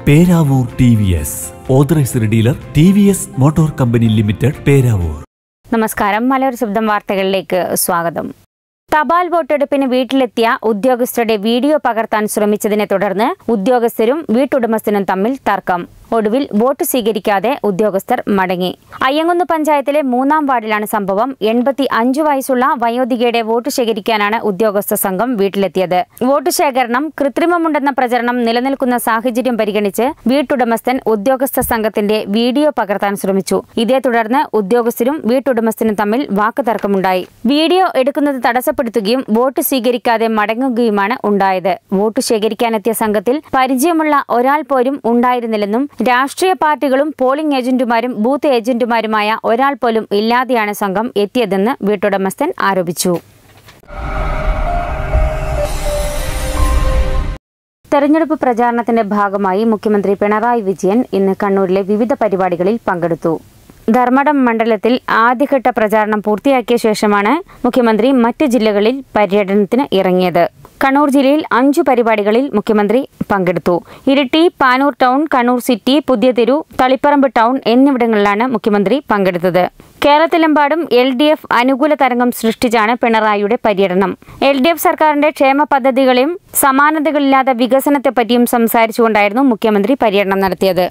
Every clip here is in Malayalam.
Peravoor T V S authorised dealer T V S motor company limited Peravoor നമസ്കാരം മലയോര ശബ്ദം വാർത്തകളിലേക്ക് സ്വാഗതം തപാൽ വോട്ടെടുപ്പിന് വീട്ടിലെത്തിയ ഉദ്യോഗസ്ഥരുടെ വീഡിയോ പകർത്താൻ ശ്രമിച്ചതിനെ തുടർന്ന് ഉദ്യോഗസ്ഥരും വീട്ടുടമസ്ഥനും തമ്മിൽ തർക്കം ഒടുവിൽ വോട്ട് സ്വീകരിക്കാതെ ഉദ്യോഗസ്ഥർ മടങ്ങി അയ്യങ്കുന്ന് പഞ്ചായത്തിലെ മൂന്നാം വാർഡിലാണ് സംഭവം എൺപത്തി അഞ്ചു വയസ്സുള്ള വയോധികയുടെ വോട്ട് ശേഖരിക്കാനാണ് ഉദ്യോഗസ്ഥ സംഘം വീട്ടിലെത്തിയത് വോട്ട് ശേഖരണം കൃത്രിമമുണ്ടെന്ന പ്രചരണം നിലനിൽക്കുന്ന സാഹചര്യം പരിഗണിച്ച് വീട്ടുടമസ്ഥൻ ഉദ്യോഗസ്ഥ സംഘത്തിന്റെ വീഡിയോ പകർത്താൻ ശ്രമിച്ചു ഇതേ തുടർന്ന് ഉദ്യോഗസ്ഥരും വീട്ടുടമസ്ഥനും തമ്മിൽ വാക്കുതർക്കമുണ്ടായി വീഡിയോ എടുക്കുന്നത് തടസ്സപ്പെടുത്തുകയും വോട്ട് സ്വീകരിക്കാതെ മടങ്ങുകയുമാണ് ഉണ്ടായത് വോട്ട് ശേഖരിക്കാനെത്തിയ സംഘത്തിൽ പരിചയമുള്ള ഒരാൾ പോലും ഉണ്ടായിരുന്നില്ലെന്നും രാഷ്ട്രീയ പാർട്ടികളും പോളിംഗ് ഏജന്റുമാരും ബൂത്ത് ഏജന്റുമാരുമായ ഒരാൾ പോലും ഇല്ലാതെയാണ് സംഘം എത്തിയതെന്ന് വീട്ടുടമസ്ഥൻ ആരോപിച്ചു തെരഞ്ഞെടുപ്പ് പ്രചാരണത്തിന്റെ ഭാഗമായി മുഖ്യമന്ത്രി പിണറായി വിജയൻ ഇന്ന് കണ്ണൂരിലെ വിവിധ പരിപാടികളിൽ പങ്കെടുത്തു ധർമ്മടം മണ്ഡലത്തിൽ ആദ്യഘട്ട പ്രചാരണം പൂർത്തിയാക്കിയ ശേഷമാണ് മുഖ്യമന്ത്രി മറ്റ് ജില്ലകളിൽ പര്യടനത്തിന് ഇറങ്ങിയത് കണ്ണൂർ ജില്ലയിൽ അഞ്ചു പരിപാടികളിൽ മുഖ്യമന്ത്രി പങ്കെടുത്തു Iritty Panoor town Kannur city Puthiya Theru Taliparamba town എന്നിവിടങ്ങളിലാണ് മുഖ്യമന്ത്രി പങ്കെടുത്തത് കേരളത്തിലെമ്പാടും എൽ ഡി എഫ് അനുകൂല തരംഗം സൃഷ്ടിച്ചാണ് പിണറായിയുടെ പര്യടനം എൽ ഡി എഫ് സർക്കാരിന്റെ ക്ഷേമ പദ്ധതികളെയും സമാനതകളില്ലാത്ത വികസനത്തെപ്പറ്റിയും സംസാരിച്ചുകൊണ്ടായിരുന്നു മുഖ്യമന്ത്രി പര്യടനം നടത്തിയത്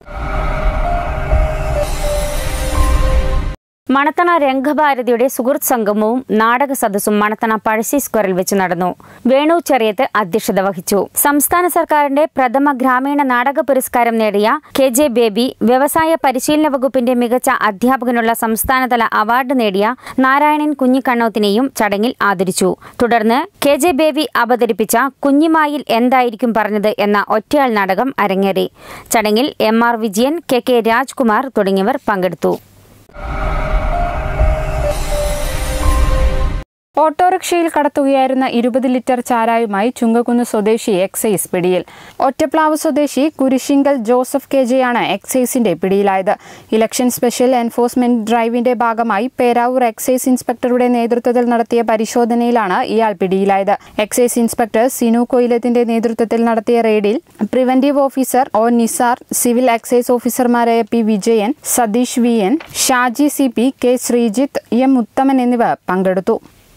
മണത്തണ രംഗഭാരതിയുടെ സുഹൃത്ത് സംഗമവും നാടക സദസ്സും മണത്തണ പഴശ്ശി സ്ക്വയറിൽ വെച്ച് നടന്നു വേണു ചെറിയത്ത് അധ്യക്ഷത വഹിച്ചു സംസ്ഥാന സർക്കാരിന്റെ പ്രഥമ ഗ്രാമീണ നാടക പുരസ്കാരം നേടിയ കെ ജെ ബേബി വ്യവസായ പരിശീലന വകുപ്പിന്റെ മികച്ച അധ്യാപകനുള്ള സംസ്ഥാനതല അവാർഡ് നേടിയ നാരായണൻ കുഞ്ഞിക്കണ്ണോത്തിനെയും ചടങ്ങിൽ ആദരിച്ചു തുടർന്ന് കെ ജെ ബേബി അവതരിപ്പിച്ച കുഞ്ഞിമായിൽ എന്തായിരിക്കും പറഞ്ഞത് എന്ന ഒറ്റയാൾ നാടകം അരങ്ങേറി ചടങ്ങിൽ M R Vijayan K K Rajkumar തുടങ്ങിയവർ പങ്കെടുത്തു ഓട്ടോറിക്ഷയിൽ കടത്തുകയായിരുന്ന ഇരുപത് ലിറ്റർ ചാരായുമായി ചുങ്കക്കുന്ന് സ്വദേശി എക്സൈസ് പിടിയിൽ ഒറ്റപ്ലാവ് സ്വദേശി കുരിശിങ്കൽ ജോസഫ് കെ ജെയാണ് എക്സൈസിന്റെ പിടിയിലായത് ഇലക്ഷൻ സ്പെഷ്യൽ എൻഫോഴ്സ്മെന്റ് ഡ്രൈവിന്റെ ഭാഗമായി പേരാവൂർ എക്സൈസ് ഇൻസ്പെക്ടറുടെ നേതൃത്വത്തിൽ നടത്തിയ പരിശോധനയിലാണ് ഇയാൾ പിടിയിലായത് എക്സൈസ് ഇൻസ്പെക്ടർ സിനു കൊയിലത്തിന്റെ നേതൃത്വത്തിൽ നടത്തിയ റെയ്ഡിൽ preventive officer O Nisar civil excise ഓഫീസർമാരായ P Vijayan Satheesh V N Shaji C P K Sreejith M Uthaman എന്നിവർ പങ്കെടുത്തു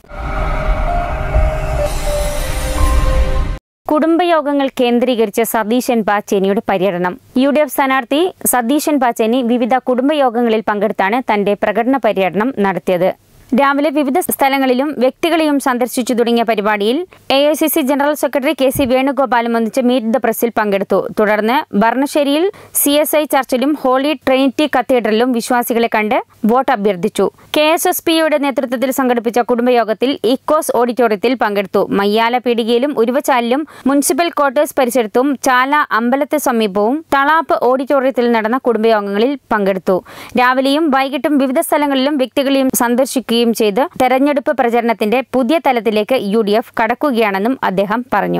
കുടുംബയോഗങ്ങൾ കേന്ദ്രീകരിച്ച് സതീശൻ പാച്ചേനിയുടെ പര്യടനം യു ഡി എഫ് സ്ഥാനാർത്ഥി സതീശൻ പാച്ചേനി വിവിധ കുടുംബയോഗങ്ങളിൽ പങ്കെടുത്താണ് തന്റെ പ്രകടന പര്യടനം നടത്തിയത് രാവിലെ വിവിധ സ്ഥലങ്ങളിലും വ്യക്തികളെയും സന്ദർശിച്ചു തുടങ്ങിയ പരിപാടിയിൽ A I C C general secretary K C വേണുഗോപാലും ഒന്നിച്ച് മീറ്റ് ദ പ്രസിൽ പങ്കെടുത്തു തുടർന്ന് ഭരണശ്ശേരിയിൽ സി എസ് ഐ ചർച്ചിലും ഹോളി ട്രിനിറ്റി കത്തീഡ്രലിലും വിശ്വാസികളെ കണ്ട് വോട്ട് അഭ്യർത്ഥിച്ചു കെ എസ് എസ് പിയുടെ നേതൃത്വത്തിൽ സംഘടിപ്പിച്ച കുടുംബയോഗത്തിൽ ഇക്കോസ് ഓഡിറ്റോറിയത്തിൽ പങ്കെടുത്തു മയ്യാല പീടികയിലും ഉരുവച്ചാലിലും മുനിസിപ്പൽ ക്വാർട്ടേഴ്സ് പരിസരത്തും ചാല അമ്പലത്തെ സമീപവും തളാപ്പ് ഓഡിറ്റോറിയത്തിൽ നടന്ന കുടുംബയോഗങ്ങളിൽ പങ്കെടുത്തു രാവിലെയും വൈകിട്ടും വിവിധ സ്ഥലങ്ങളിലും വ്യക്തികളെയും സന്ദർശിക്കുകയും ചെയ്ത് തെരഞ്ഞെടുപ്പ് പ്രചരണത്തിന്റെ പുതിയ തലത്തിലേക്ക് യു ഡി എഫ് കടക്കുകയാണെന്നും അദ്ദേഹം പറഞ്ഞു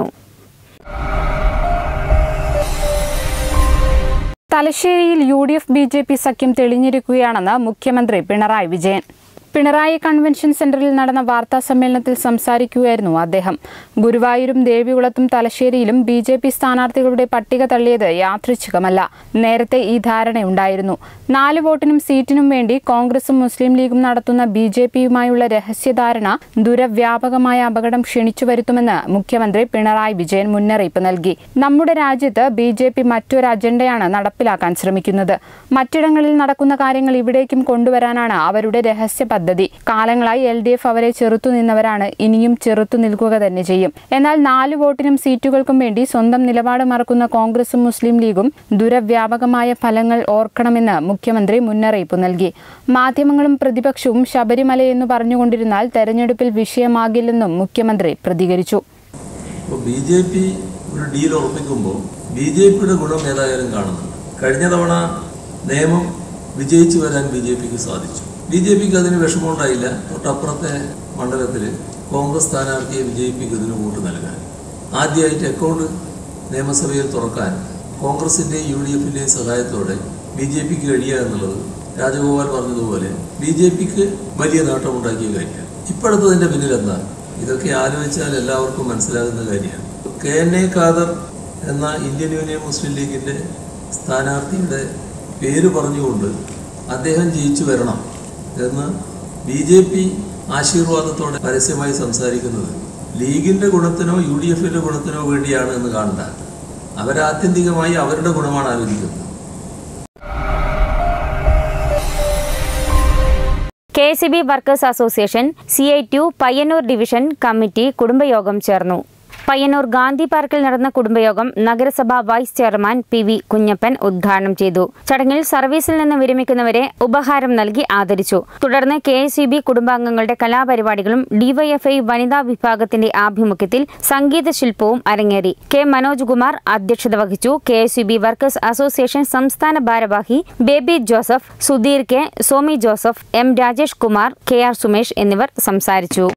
തലശ്ശേരിയിൽ U D F B J P സഖ്യം തെളിഞ്ഞിരിക്കുകയാണെന്ന് മുഖ്യമന്ത്രി പിണറായി വിജയൻ പിണറായി കൺവെൻഷൻ സെന്ററിൽ നടന്ന വാർത്താ സമ്മേളനത്തിൽ സംസാരിക്കുകയായിരുന്നു അദ്ദേഹം ഗുരുവായൂരും ദേവികുളത്തും തലശ്ശേരിയിലും ബി ജെ പി സ്ഥാനാർത്ഥികളുടെ പട്ടിക തള്ളിയത് യാദൃച്ഛികമല്ല നേരത്തെ ഈ ധാരണയുണ്ടായിരുന്നു നാല് വോട്ടിനും സീറ്റിനും വേണ്ടി കോൺഗ്രസും മുസ്ലിം ലീഗും നടത്തുന്ന ബി ജെ പിയുമായുള്ള രഹസ്യധാരണ ദുരവ്യാപകമായ അപകടം ക്ഷണിച്ചു വരുത്തുമെന്ന് മുഖ്യമന്ത്രി പിണറായി വിജയൻ മുന്നറിയിപ്പ് നൽകി നമ്മുടെ രാജ്യത്ത് ബി ജെ പി മറ്റൊരു അജണ്ടയാണ് നടപ്പിലാക്കാൻ ശ്രമിക്കുന്നത് മറ്റിടങ്ങളിൽ നടക്കുന്ന കാര്യങ്ങൾ ഇവിടേക്കും കൊണ്ടുവരാനാണ് അവരുടെ രഹസ്യ പദ്ധതി കാലങ്ങളായി എൽ ഡി എഫ് അവരെ ചെറുത്തു നിന്നവരാണ് ഇനിയും ചെറുത്തു നിൽക്കുക തന്നെ ചെയ്യും എന്നാൽ നാല് വോട്ടിനും സീറ്റുകൾക്കും വേണ്ടി സ്വന്തം നിലപാട് മറക്കുന്ന കോൺഗ്രസും മുസ്ലിം ലീഗും ദുരവ്യാപകമായ ഫലങ്ങൾ ഓർക്കണമെന്ന് മുഖ്യമന്ത്രി മുന്നറിയിപ്പ് നൽകി മാധ്യമങ്ങളും പ്രതിപക്ഷവും ശബരിമലയെന്ന് പറഞ്ഞുകൊണ്ടിരുന്നാൽ തെരഞ്ഞെടുപ്പിൽ വിഷയമാകില്ലെന്നും മുഖ്യമന്ത്രി പ്രതികരിച്ചു ഇപ്പോൾ ബി ജെ പി ഒരു ഡീൽ ഉറപ്പിക്കുമ്പോൾ ബി ജെ പിയുടെ ഗുണം ഏതായാലും കാണുന്നുണ്ട് കഴിഞ്ഞ തവണ നിയമം വിജയിച്ചു വരാൻ ബി ജെ പിക്ക് സാധിച്ചു ബി ജെ പിക്ക് അതിന് വിഷമമുണ്ടായില്ല തൊട്ടപ്പുറത്തെ മണ്ഡലത്തിൽ കോൺഗ്രസ് സ്ഥാനാർത്ഥിയെ വിജയിപ്പിക്കുന്നതിന് വോട്ട് നൽകാൻ ആദ്യമായിട്ട് അക്കൗണ്ട് നിയമസഭയിൽ തുറക്കാൻ കോൺഗ്രസിൻ്റെയും യു ഡി എഫിൻ്റെയും സഹായത്തോടെ ബി ജെ പിക്ക് കഴിയുക എന്നുള്ളത് രാജഗോപാൽ പറഞ്ഞതുപോലെ ബി ജെ പിക്ക് വലിയ നേട്ടമുണ്ടാക്കിയ കാര്യമാണ് ഇപ്പോഴത്തതിൻ്റെ പിന്നിൽ എന്താ ഇതൊക്കെ ആലോചിച്ചാൽ എല്ലാവർക്കും മനസ്സിലാകുന്ന കാര്യമാണ് കെ എൻ എ ഖാദർ എന്ന ഇന്ത്യൻ യൂണിയൻ മുസ്ലിം ലീഗിൻ്റെ സ്ഥാനാർത്ഥിയുടെ പേര് പറഞ്ഞുകൊണ്ട് അദ്ദേഹം ജയിച്ചു വരണം എന്ന് ബി ജെ പി ആശീർവാദത്തോടെ പരസ്യമായി സംസാരിക്കുന്നത് ലീഗിൻ്റെ ഗുണത്തിനോ യു ഡി എഫിൻ്റെ ഗുണത്തിനോ വേണ്ടിയാണ് എന്ന് കാണണ്ട അവരാത്യന്തികമായി അവരുടെ ഗുണമാണ് ആലോചിക്കുന്നത് K S B workers association C I T U Payyanur division committee കുടുംബയോഗം ചേർന്നു പയ്യന്നൂർ ഗാന്ധി പാർക്കിൽ നടന്ന കുടുംബയോഗം നഗരസഭാ vice chairman P V Kunhappan ഉദ്ഘാടനം ചെയ്തു ചടങ്ങിൽ സർവീസിൽ നിന്ന് വിരമിക്കുന്നവരെ ഉപഹാരം നൽകി ആദരിച്ചു തുടർന്ന് കെ എസ് ബി കുടുംബാംഗങ്ങളുടെ കലാപരിപാടികളും ഡിവൈഎഫ്ഐ വനിതാ വിഭാഗത്തിന്റെ ആഭിമുഖ്യത്തിൽ സംഗീത ശില്പവും അരങ്ങേറി കെ മനോജ് കുമാർ അധ്യക്ഷത വഹിച്ചു K S B workers association സംസ്ഥാന ഭാരവാഹി Baby Joseph Sudheer K Somi Joseph M Rajesh Kumar K R Sumesh എന്നിവർ സംസാരിച്ചു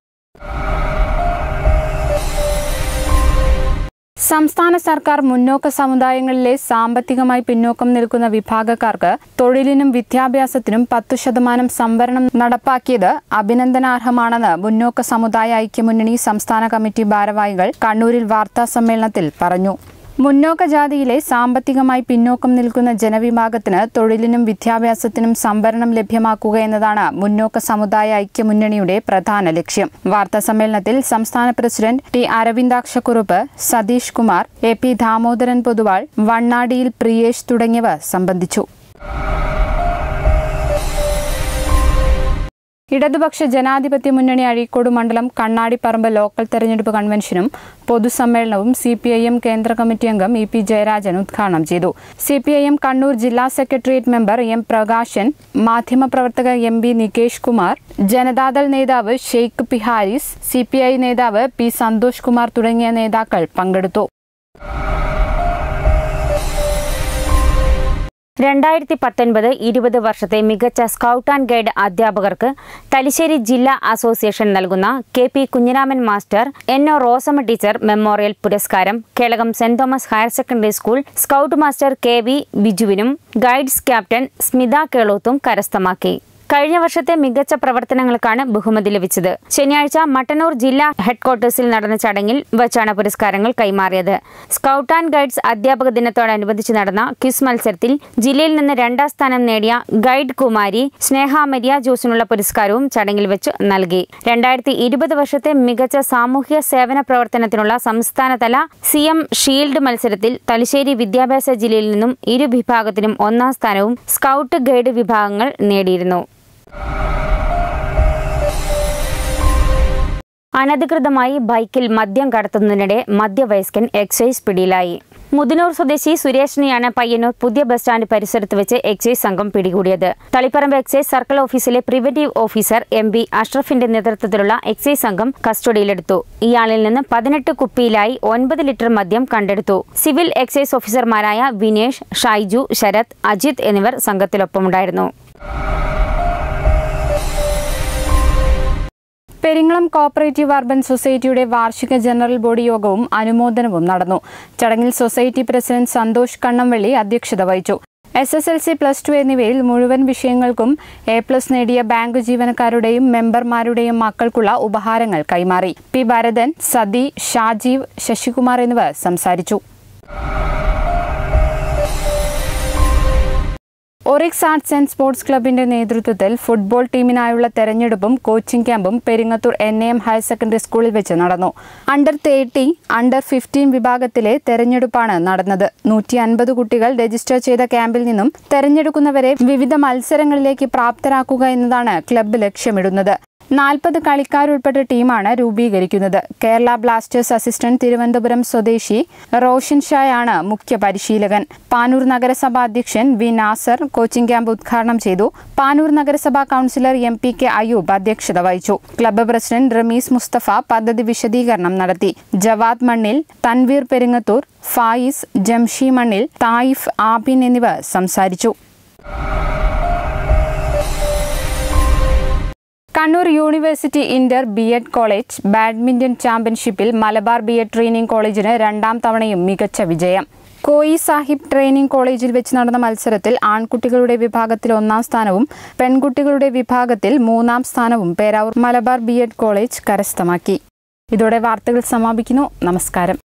സംസ്ഥാന സർക്കാർ മുന്നോക്ക സമുദായങ്ങളിലെ സാമ്പത്തികമായി പിന്നോക്കം നിൽക്കുന്ന വിഭാഗക്കാർക്ക് തൊഴിലിനും വിദ്യാഭ്യാസത്തിനും പത്തു ശതമാനം സംവരണം നടപ്പാക്കിയത് അഭിനന്ദനാർഹമാണെന്ന് മുന്നോക്ക സമുദായ ഐക്യമുന്നണി സംസ്ഥാന കമ്മിറ്റി ഭാരവാഹികൾ കണ്ണൂരിൽ വാർത്താ സമ്മേളനത്തിൽ പറഞ്ഞു മുന്നോക്ക ജാതിയിലെ സാമ്പത്തികമായി പിന്നോക്കം നിൽക്കുന്ന ജനവിഭാഗത്തിന് തൊഴിലിനും വിദ്യാഭ്യാസത്തിനും സംവരണം ലഭ്യമാക്കുക എന്നതാണ് മുന്നോക്ക സമുദായ ഐക്യമുന്നണിയുടെ പ്രധാന ലക്ഷ്യം വാർത്താ സമ്മേളനത്തിൽ സംസ്ഥാന president T Aravindakshakurup Satheesh Kumar A P Damodaran Poduval Vannadiyil Priyesh തുടങ്ങിയവർ സംബന്ധിച്ചു ഇടതുപക്ഷ ജനാധിപത്യ മുന്നണി അഴീക്കോട് മണ്ഡലം കണ്ണാടിപ്പറമ്പ് ലോക്കൽ തെരഞ്ഞെടുപ്പ് കൺവെൻഷനും പൊതുസമ്മേളനവും സി പി ഐ എം കേന്ദ്ര കമ്മിറ്റി അംഗം ഇ പി ജയരാജൻ ഉദ്ഘാടനം ചെയ്തു C P I M Kannur ജില്ലാ സെക്രട്ടേറിയറ്റ് മെമ്പർ എം പ്രകാശൻ മാധ്യമപ്രവർത്തക എം ബി നികേഷ് കുമാർ ജനതാദൾ നേതാവ് Sheikh P Haris C P I നേതാവ് പി സന്തോഷ് കുമാർ തുടങ്ങിയ നേതാക്കൾ പങ്കെടുത്തു രണ്ടായിരത്തി പത്തൊൻപത് ഇരുപത് വർഷത്തെ മികച്ച സ്കൗട്ട് ആൻഡ് ഗൈഡ് അധ്യാപകർക്ക് തലശ്ശേരി ജില്ലാ അസോസിയേഷൻ നൽകുന്ന K P Kunhiraman master N O Rosamma teacher memorial പുരസ്കാരം Kelakam saint Thomas higher secondary school scout master K V ബിജുവിനും ഗൈഡ്സ് ക്യാപ്റ്റൻ സ്മിത കേളോത്തും കരസ്ഥമാക്കി കഴിഞ്ഞ വർഷത്തെ മികച്ച പ്രവർത്തനങ്ങൾക്കാണ് ബഹുമതി ലഭിച്ചത് ശനിയാഴ്ച മട്ടന്നൂർ ജില്ലാ ഹെഡ്ക്വാർട്ടേഴ്സിൽ നടന്ന ചടങ്ങിൽ വച്ചാണ് പുരസ്കാരങ്ങൾ കൈമാറിയത് സ്കൗട്ട് ആൻഡ് ഗൈഡ്സ് അധ്യാപക ദിനത്തോടനുബന്ധിച്ച് നടന്ന ക്വിസ് മത്സരത്തിൽ ജില്ലയിൽ നിന്ന് രണ്ടാം സ്ഥാനം നേടിയ ഗൈഡ് കുമാരി സ്നേഹ മരിയ ജോസിനുള്ള പുരസ്കാരവും ചടങ്ങിൽ വെച്ച് നൽകി രണ്ടായിരത്തി ഇരുപത് വർഷത്തെ മികച്ച സാമൂഹ്യ സേവന പ്രവർത്തനത്തിനുള്ള സംസ്ഥാനതല സി എം ഷീൽഡ് മത്സരത്തിൽ തലശ്ശേരി വിദ്യാഭ്യാസ ജില്ലയിൽ നിന്നും ഇരു വിഭാഗത്തിനും ഒന്നാം സ്ഥാനവും സ്കൗട്ട് ഗൈഡ് വിഭാഗങ്ങൾ നേടിയിരുന്നു അനധികൃതമായി ബൈക്കിൽ മദ്യം കടത്തുന്നതിനിടെ മദ്യവയസ്കൻ എക്സൈസ് പിടിയിലായി മുതിനൂർ സ്വദേശി സുരേഷിനെയാണ് പയ്യന്നൂർ പുതിയ ബസ് സ്റ്റാൻഡ് പരിസരത്ത് വെച്ച് എക്സൈസ് സംഘം പിടികൂടിയത് തളിപ്പറമ്പ് എക്സൈസ് സർക്കിൾ ഓഫീസിലെ പ്രിവന്റീവ് ഓഫീസർ എം ബി അഷ്റഫിന്റെ നേതൃത്വത്തിലുള്ള എക്സൈസ് സംഘം കസ്റ്റഡിയിലെടുത്തു ഇയാളിൽ നിന്ന് പതിനെട്ട് കുപ്പിയിലായി ഒൻപത് ലിറ്റർ മദ്യം കണ്ടെടുത്തു സിവിൽ എക്സൈസ് ഓഫീസർമാരായ വിനേഷ് ഷൈജു ശരത് അജിത് എന്നിവർ സംഘത്തിലൊപ്പമുണ്ടായിരുന്നു പെരിങ്ങളം കോപ്പറേറ്റീവ് അർബൻ സൊസൈറ്റിയുടെ വാർഷിക ജനറൽ ബോഡി യോഗവും അനുമോദനവും നടന്നു ചടങ്ങിൽ സൊസൈറ്റി പ്രസിഡന്റ് സന്തോഷ് കണ്ണംവള്ളി അധ്യക്ഷത വഹിച്ചു S S L C plus two എന്നിവയിൽ മുഴുവൻ വിഷയങ്ങൾക്കും എ പ്ലസ് നേടിയ ബാങ്ക് ജീവനക്കാരുടെയും മെമ്പർമാരുടെയും മക്കൾക്കുള്ള ഉപഹാരങ്ങൾ കൈമാറി പി ഭരതൻ സതി ഷാജീവ് ശശികുമാർ എന്നിവർ സംസാരിച്ചു ഒറിക്സ് ആർട്സ് ആൻഡ് സ്പോർട്സ് ക്ലബിന്റെ നേതൃത്വത്തിൽ ഫുട്ബോൾ ടീമിനായുള്ള തെരഞ്ഞെടുപ്പും കോച്ചിംഗ് ക്യാമ്പും Peringathur N A M higher secondary സ്കൂളിൽ വെച്ച് നടന്നു അണ്ടർ തേർട്ടി അണ്ടർ ഫിഫ്റ്റീൻ വിഭാഗത്തിലെ തെരഞ്ഞെടുപ്പാണ് നടന്നത് നൂറ്റി അൻപത് കുട്ടികൾ രജിസ്റ്റർ ചെയ്ത ക്യാമ്പിൽ നിന്നും തെരഞ്ഞെടുക്കുന്നവരെ വിവിധ മത്സരങ്ങളിലേക്ക് പ്രാപ്തരാക്കുക എന്നതാണ് ക്ലബ്ബ് ലക്ഷ്യമിടുന്നത് നാൽപ്പത് കളിക്കാരുൾപ്പെട്ട ടീമാണ് രൂപീകരിക്കുന്നത് കേരള ബ്ലാസ്റ്റേഴ്സ് അസിസ്റ്റന്റ് തിരുവനന്തപുരം സ്വദേശി റോഷൻ ഷായാണ് മുഖ്യ പരിശീലകൻ പാനൂർ നഗരസഭാ അധ്യക്ഷൻ വി നാസർ കോച്ചിംഗ് ക്യാമ്പ് ഉദ്ഘാടനം ചെയ്തു പാനൂർ നഗരസഭാ councillor M P K Ayub അധ്യക്ഷത വഹിച്ചു ക്ലബ്ബ് പ്രസിഡന്റ് റമീസ് മുസ്തഫ പദ്ധതി വിശദീകരണം നടത്തി ജവാദ് മണ്ണിൽ തൻവീർ പെരിങ്ങത്തൂർ ഫായിസ് ജംഷി മണ്ണിൽ തായിഫ് ആബിൻ എന്നിവർ സംസാരിച്ചു Kannur university inter B Ed college badminton ചാമ്പ്യൻഷിപ്പിൽ മലബാർ ബി എഡ് ട്രെയിനിംഗ് കോളേജിന് രണ്ടാം തവണയും മികച്ച വിജയം കോയി സാഹിബ് ട്രെയിനിംഗ് കോളേജിൽ വെച്ച് നടന്ന മത്സരത്തിൽ ആൺകുട്ടികളുടെ വിഭാഗത്തിൽ ഒന്നാം സ്ഥാനവും പെൺകുട്ടികളുടെ വിഭാഗത്തിൽ മൂന്നാം സ്ഥാനവും Peravoor Malabar B Ed college കരസ്ഥമാക്കി ഇതോടെ വാർത്തകൾ സമാപിക്കുന്നു നമസ്കാരം